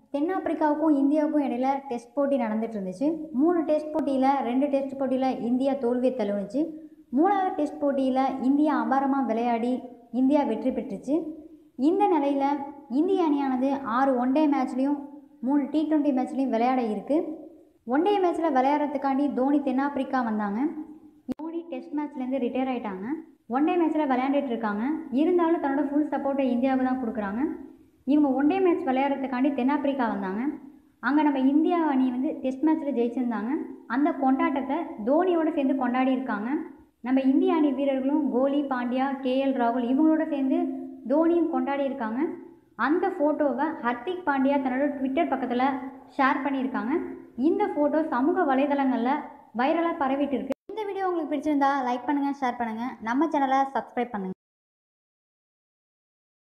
தென்னாப்பிரிக்காவுக்கும் இந்தியாவுக்கும் இடையில டெஸ்ட் போட்டி நடந்துட்டு இருந்துச்சு மூணு டெஸ்ட் போட்டியில் ரெண்டு டெஸ்ட் போட்டியில் இந்தியா தோல்வியை தழுவுச்சு மூணாவது டெஸ்ட் போட்டியில் இந்தியா அபாரமாக விளையாடி இந்தியா வெற்றி பெற்றுச்சு இந்த நிலையில் இந்திய அணியானது ஆறு ஒன் டே மேட்ச்லேயும் மூணு டி டுவெண்ட்டி மேட்ச்லேயும் விளையாட இருக்குது ஒன் டே மேட்ச்சில் விளையாடுறதுக்காண்டி தோனி தென்னாப்பிரிக்கா வந்தாங்க தோனி டெஸ்ட் மேட்ச்லேருந்து ரிட்டையர் ஆயிட்டாங்க ஒன் டே மேட்ச்சில் விளையாண்டுட்டு இருக்காங்க இருந்தாலும் தன்னோட ஃபுல் சப்போர்ட்டை இந்தியாவுக்கு தான் கொடுக்குறாங்க இவங்க ஒன் டே மேட்ச் விளையாடுறதுக்காண்டி தென்னாப்பிரிக்கா வந்தாங்க அங்கே நம்ம இந்தியா அணி வந்து டெஸ்ட் மேட்ச்சில் ஜெயிச்சிருந்தாங்க அந்த கொண்டாட்டத்தை தோனியோட சேர்ந்து கொண்டாடி இருக்காங்க நம்ம இந்திய அணி வீரர்களும் கோலி பாண்டியா கேஎல் ராகுல் இவங்களோட சேர்ந்து தோனியும் கொண்டாடி இருக்காங்க அந்த ஃபோட்டோவை ஹர்திக் பாண்டியா தன்னோட ட்விட்டர் பக்கத்தில் ஷேர் பண்ணியிருக்காங்க இந்த ஃபோட்டோ சமூக வலைதளங்களில் வைரலாக பரவிட்டு இருக்கு இந்த வீடியோ உங்களுக்கு பிடிச்சிருந்தா லைக் பண்ணுங்கள் ஷேர் பண்ணுங்கள் நம்ம சேனலை சப்ஸ்கிரைப் பண்ணுங்கள்